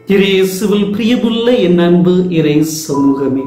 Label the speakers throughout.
Speaker 1: இறையேசுவில் பிரியமுள்ள என் அன்பு இறை சமூகமே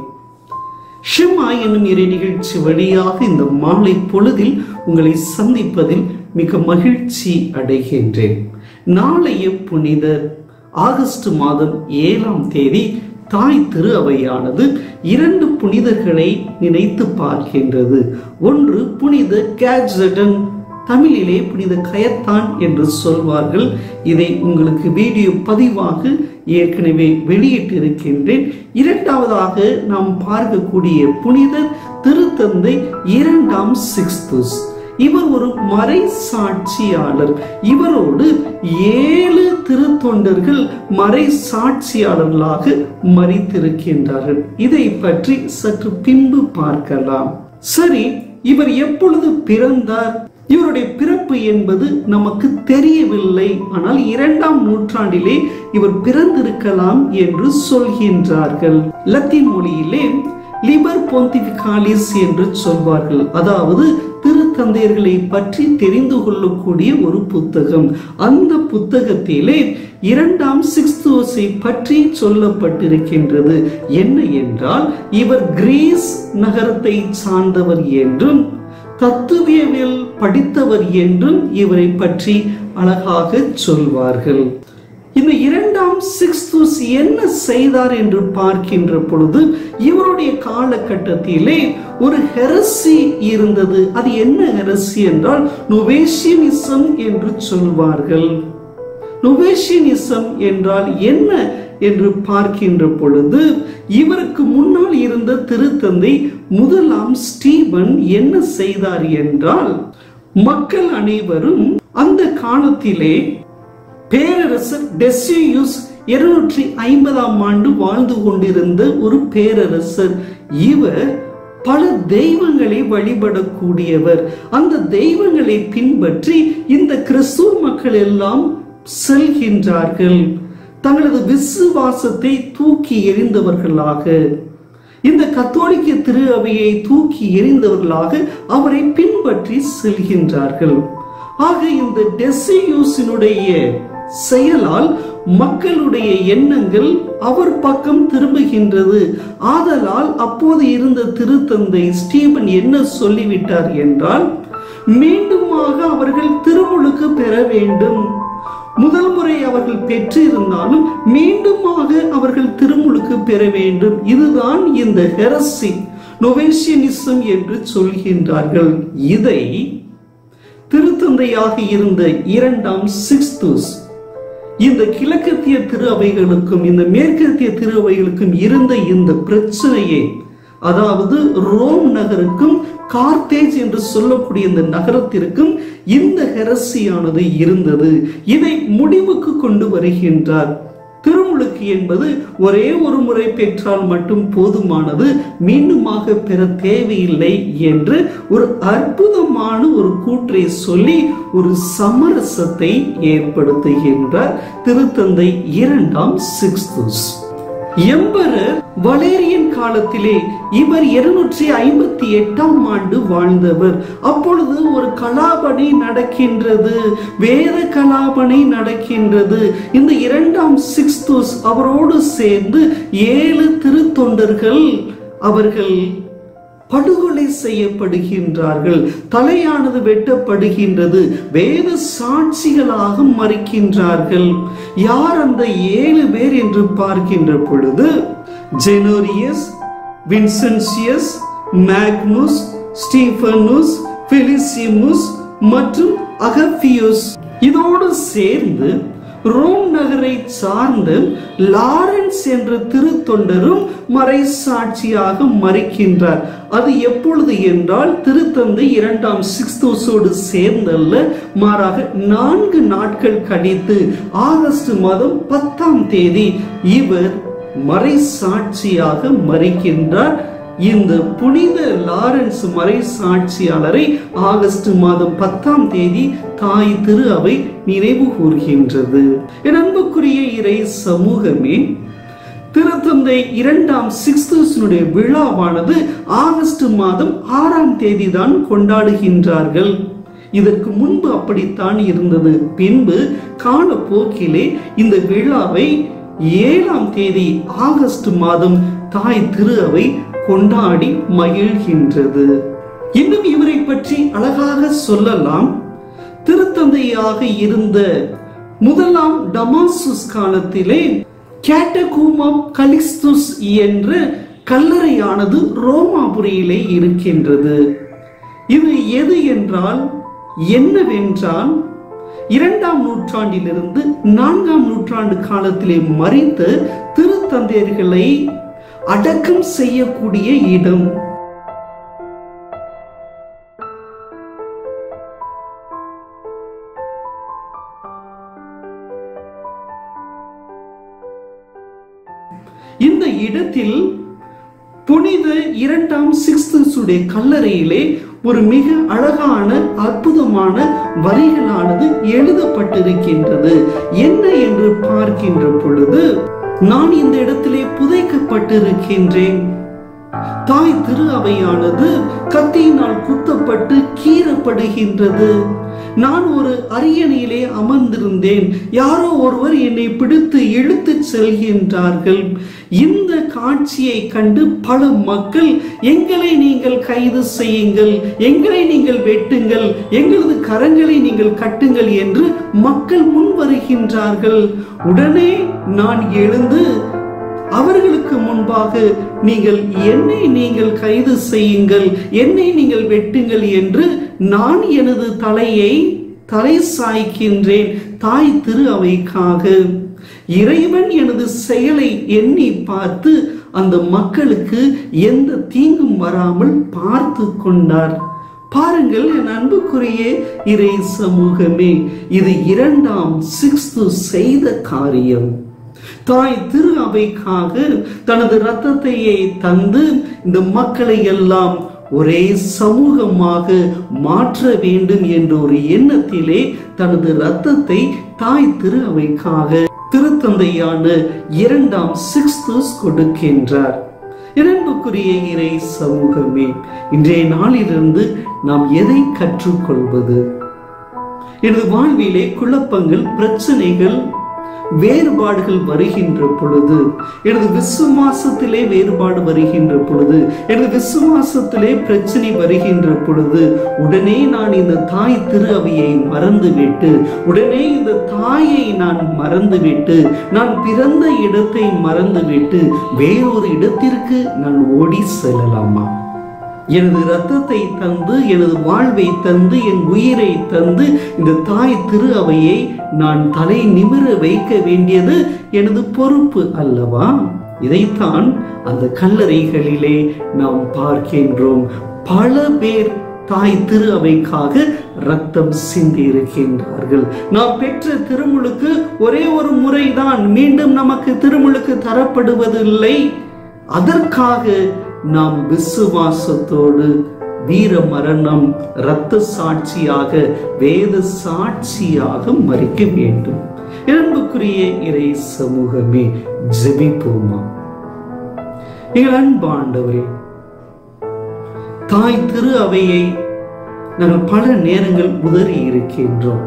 Speaker 1: ஷிமா என்னும் இறை நிகழ்ச்சி வழியாக இந்த மாலை பொழுதில் உங்களை சந்திப்பதில் மிக மகிழ்ச்சி அடைகின்றேன் நாளைய புனிதர் ஆகஸ்ட் மாதம் ஏழாம் தேதி தாய் திரு அவையானது இரண்டு புனிதர்களை நினைத்து பார்க்கின்றது ஒன்று புனித கேட்ஜடன் தமிழிலே புனித கயத்தான் என்று சொல்வார்கள் இதை உங்களுக்கு வீடியோ பதிவாக ஏற்கனவே வெளியிட்டிருக்கின்றேன் இரண்டாவதாக நாம் பார்க்கக்கூடிய புனிதர் திருத்தந்தை இரண்டாம் சிக்ஸ்துஸ் இவர் ஒரு மறை சாட்சியாளர் இவரோடு ஏழு திருத்தொண்டர்கள் மறை சாட்சியாளர்களாக மறித்திருக்கின்றார்கள் இதை பற்றி சற்று பின்பு பார்க்கலாம் சரி இவர் எப்பொழுது பிறந்தார் இவருடைய பிறப்பு என்பது நமக்கு தெரியவில்லை ஆனால் இரண்டாம் நூற்றாண்டிலே இவர் பிறந்திருக்கலாம் என்று சொல்கின்றார்கள் லத்தீன் மொழியிலே லிபர் பொந்திபிகாலிஸ் என்று சொல்வார்கள் அதாவது திருத்தந்தையர்களை பற்றி தெரிந்து கொள்ளக்கூடிய ஒரு புத்தகம் அந்த புத்தகத்திலே இரண்டாம் சிக்ஸ்துவஸை பற்றி சொல்லப்பட்டிருக்கின்றது என்ன என்றால் இவர் கிரீஸ் நகரத்தை சார்ந்தவர் என்றும் தத்துவியவியல் படித்தவர் என்றும் இவரை பற்றி அழகாக சொல்வார்கள் இந்த இரண்டாம் சிக்ஸ்துஸ் என்ன செய்தார் என்று பார்க்கின்ற பொழுது இவருடைய காலகட்டத்திலே ஒரு ஹெரசி இருந்தது அது என்ன ஹெரசி என்றால் நுவேஷியனிசம் என்று சொல்வார்கள் நுவேஷியனிசம் என்றால் என்ன என்று பார்க்கின்ற பொழுது இவருக்கு முன்னால் இருந்த திருத்தந்தை முதலாம் ஸ்டீபன் என்ன செய்தார் என்றால் மக்கள் அனைவரும் அந்த காலத்திலே பேரரசர் டெசியூஸ் இருநூற்றி ஐம்பதாம் ஆண்டு வாழ்ந்து கொண்டிருந்த ஒரு பேரரசர் இவர் பல தெய்வங்களை வழிபடக்கூடியவர் அந்த தெய்வங்களை பின்பற்றி இந்த கிறிஸ்துவ மக்கள் எல்லாம் செல்கின்றார்கள் தங்களது விசுவாசத்தை தூக்கி எறிந்தவர்களாக இந்த கத்தோலிக்க திரு அவையை தூக்கி எறிந்தவர்களாக அவரை பின்பற்றி செல்கின்றார்கள் ஆக இந்த டெசியூசினுடைய செயலால் மக்களுடைய எண்ணங்கள் அவர் பக்கம் திரும்புகின்றது ஆதலால் அப்போது இருந்த திருத்தந்தை ஸ்டீபன் என்ன சொல்லிவிட்டார் என்றால் மீண்டுமாக அவர்கள் திருமுழுக்கு பெற வேண்டும் முதல் முறை அவர்கள் பெற்றிருந்தாலும் மீண்டுமாக அவர்கள் திருமுழுக்கு பெற வேண்டும் இதுதான் இந்த ஹெரசி நொவேஷியனிசம் என்று சொல்கின்றார்கள் இதை திருத்தந்தையாக இருந்த இரண்டாம் சிக்ஸ்துஸ் இந்த கிழக்கத்திய திரு அவைகளுக்கும் இந்த மேற்கத்திய திரு அவைகளுக்கும் இருந்த இந்த பிரச்சனையை அதாவது ரோம் நகருக்கும் கார்த்தேஜ் என்று சொல்லக்கூடிய இந்த நகரத்திற்கும் இந்த ஹெரசியானது இருந்தது இதை முடிவுக்கு கொண்டு வருகின்றார் திருமுழுக்கு என்பது ஒரே ஒரு முறை பெற்றால் மட்டும் போதுமானது மீண்டுமாக பெற தேவையில்லை என்று ஒரு அற்புதமான ஒரு கூற்றை சொல்லி ஒரு சமரசத்தை ஏற்படுத்துகின்றார் திருத்தந்தை இரண்டாம் சிக்ஸ்துஸ் எம்பரர் வலேரியன் காலத்திலே இவர் இருநூற்றி ஐம்பத்தி எட்டாம் ஆண்டு வாழ்ந்தவர் அப்பொழுது ஒரு கலாபணி நடக்கின்றது வேத கலாபணி நடக்கின்றது இந்த இரண்டாம் சிக்ஸ்துஸ் அவரோடு சேர்ந்து ஏழு திருத்தொண்டர்கள் அவர்கள் படுகொலை செய்யப்படுகின்றார்கள் தலையானது வெட்டப்படுகின்றது வேத சாட்சிகளாக மறிக்கின்றார்கள் யார் அந்த ஏழு பேர் என்று பார்க்கின்ற பொழுது ஜெனோரியஸ் வின்சென்சியஸ் மேக்னுஸ் ஸ்டீஃபனுஸ் பிலிசிமுஸ் மற்றும் அகபியூஸ் இதோடு சேர்ந்து ரோம் நகரை சார்ந்த லாரன்ஸ் என்ற திருத்தொண்டரும் மறை சாட்சியாக மறிக்கின்றார் அது எப்பொழுது என்றால் திருத்தந்தை இரண்டாம் சிக்ஸ்தோஸோடு சேர்ந்தல்ல மாறாக நான்கு நாட்கள் கழித்து ஆகஸ்ட் மாதம் பத்தாம் தேதி இவர் மறை சாட்சியாக மறிக்கின்றார் இந்த புனித லாரன்ஸ் மறை சாட்சியாளரை ஆகஸ்ட் மாதம் பத்தாம் தேதி தாய் திரு அவை நினைவு கூர்கின்றது என் அன்புக்குரிய இறை சமூகமே திருத்தந்தை இரண்டாம் சிக்ஸ்தனுடைய விழாவானது ஆகஸ்ட் மாதம் ஆறாம் தேதி தான் கொண்டாடுகின்றார்கள் இதற்கு முன்பு அப்படித்தான் இருந்தது பின்பு காலப்போக்கிலே இந்த விழாவை ஏழாம் தேதி ஆகஸ்ட் மாதம் தாய் திரு அவை கொண்டாடி மகிழ்கின்றது இன்னும் இவரை பற்றி அழகாக சொல்லலாம் திருத்தந்தையாக இருந்த முதலாம் டமாசுஸ் காலத்திலே கேட்டகூமம் கலிஸ்துஸ் என்ற கல்லறையானது ரோமாபுரியிலே இருக்கின்றது இது எது என்றால் என்னவென்றால் இரண்டாம் நூற்றாண்டிலிருந்து நான்காம் நூற்றாண்டு காலத்திலே மறித்த திருத்தந்தையர்களை அடக்கம் செய்யக்கூடிய இடம் இந்த இடத்தில் புனித இரண்டாம் சிக்ஸ்துடைய கல்லறையிலே ஒரு மிக அழகான அற்புதமான வரிகளானது எழுதப்பட்டிருக்கின்றது என்ன என்று பார்க்கின்ற பொழுது நான் இந்த இடத்திலே புதைக்கப்பட்டிருக்கின்றேன் தாய் திரு அவையானது கத்தியினால் குத்தப்பட்டு கீறப்படுகின்றது நான் ஒரு அரியணையிலே அமர்ந்திருந்தேன் யாரோ ஒருவர் என்னை பிடித்து இழுத்து செல்கின்றார்கள் இந்த காட்சியை கண்டு பல மக்கள் எங்களை நீங்கள் கைது செய்யுங்கள் எங்களை நீங்கள் வெட்டுங்கள் எங்களது கரங்களை நீங்கள் கட்டுங்கள் என்று மக்கள் முன் வருகின்றார்கள் உடனே நான் எழுந்து அவர்களுக்கு முன்பாக நீங்கள் என்னை நீங்கள் கைது செய்யுங்கள் என்னை நீங்கள் வெட்டுங்கள் என்று நான் எனது தலையை தலை சாய்க்கின்றேன் தாய் திரு அவைக்காக இறைவன் எனது செயலை எண்ணி பார்த்து அந்த மக்களுக்கு எந்த தீங்கும் வராமல் பார்த்து கொண்டார் பாருங்கள் என் அன்புக்குரிய இறை சமூகமே இது இரண்டாம் சிக்ஸ்து செய்த காரியம் தாய் திரு அவைக்காக தனது ரத்தத்தையே தந்து இந்த மக்களை எல்லாம் ஒரே சமூகமாக மாற்ற வேண்டும் என்ற ஒரு எண்ணத்திலே தனது ரத்தத்தை தாய் திரு அவைக்காக திருத்தந்தையான இரண்டாம் சிக்ஸ்துஸ் கொடுக்கின்றார் இரண்டுக்குரிய இறை சமூகமே இன்றைய நாளிலிருந்து நாம் எதை கற்றுக்கொள்வது எனது வாழ்விலே குழப்பங்கள் பிரச்சனைகள் வேறுபாடுகள் வருகின்ற பொழுது எனது விசுவாசத்திலே வேறுபாடு வருகின்ற பொழுது எனது விசுவாசத்திலே பிரச்சனை வருகின்ற பொழுது உடனே நான் இந்த தாய் திரு அவையை மறந்துவிட்டு உடனே இந்த தாயை நான் மறந்துவிட்டு நான் பிறந்த இடத்தை மறந்துவிட்டு வேறொரு இடத்திற்கு நான் ஓடி செல்லலாமா எனது ரத்தத்தை தந்து எனது வாழ்வை தந்து என் உயிரை தந்து இந்த தாய் திரு அவையை நான் தலை நிமிர வைக்க வேண்டியது எனது பொறுப்பு அல்லவா இதைத்தான் அந்த கல்லறைகளிலே நாம் பார்க்கின்றோம் பல பேர் தாய் திரு அவைக்காக ரத்தம் சிந்தி இருக்கின்றார்கள் நாம் பெற்ற திருமுழுக்கு ஒரே ஒரு முறைதான் மீண்டும் நமக்கு திருமுழுக்கு தரப்படுவதில்லை அதற்காக நாம் விசுவாசத்தோடு வீர மரணம் இரத்த சாட்சியாக வேத சாட்சியாக மறிக்க வேண்டும் அன்புக்குரிய இறை சமூகமே ஜெபிப்போமா எங்கள் அன்பாண்டவரே தாய் திரு அவையை நாங்கள் பல நேரங்கள் உதறி இருக்கின்றோம்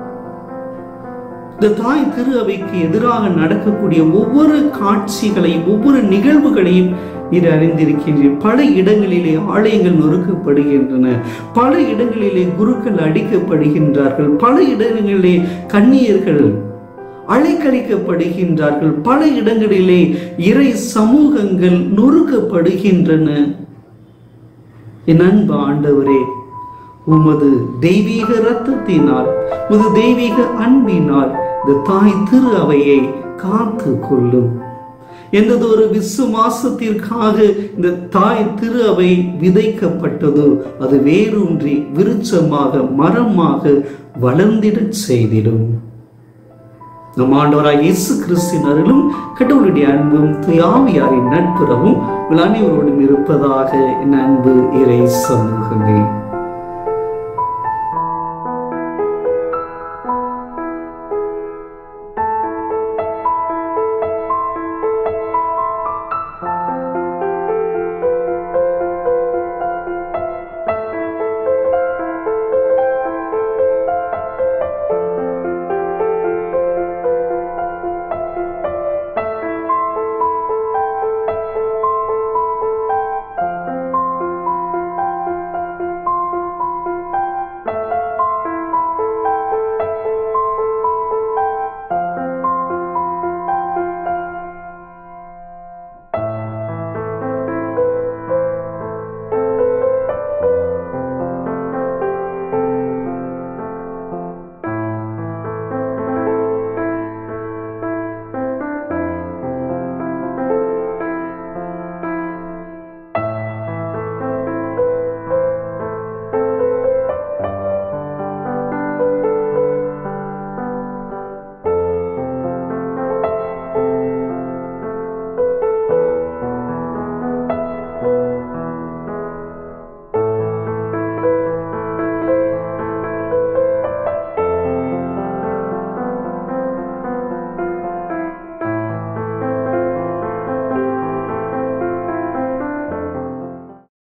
Speaker 1: இந்த தாய் திரு அவைக்கு எதிராக நடக்கக்கூடிய ஒவ்வொரு காட்சிகளையும் ஒவ்வொரு நிகழ்வுகளையும் நீர் அறிந்திருக்கின்றீர் பல இடங்களிலே ஆலயங்கள் நொறுக்கப்படுகின்றன பல இடங்களிலே குருக்கள் அடிக்கப்படுகின்றார்கள் பல இடங்களிலே கன்னியர்கள் அலைக்கழிக்கப்படுகின்றார்கள் பல இடங்களிலே இறை சமூகங்கள் நொறுக்கப்படுகின்றன என் அன்பு ஆண்டவரே உமது தெய்வீக ரத்தத்தினால் உமது தெய்வீக அன்பினால் இந்த தாய் திரு அவையை காத்து கொள்ளும் எந்ததொரு விசுவாசத்திற்காக இந்த தாய் திரு அவை விதைக்கப்பட்டதோ அது வேரூன்றி விருட்சமாக மரமாக வளர்ந்திடச் செய்திடும் நம் ஆண்டவராய் இயேசு கிறிஸ்தின் அருளும் கடவுளுடைய அன்பும் துயாவியாரின் நட்புறவும் உங்கள் அனைவரோடும் இருப்பதாக என் அன்பு இறை சமூகமே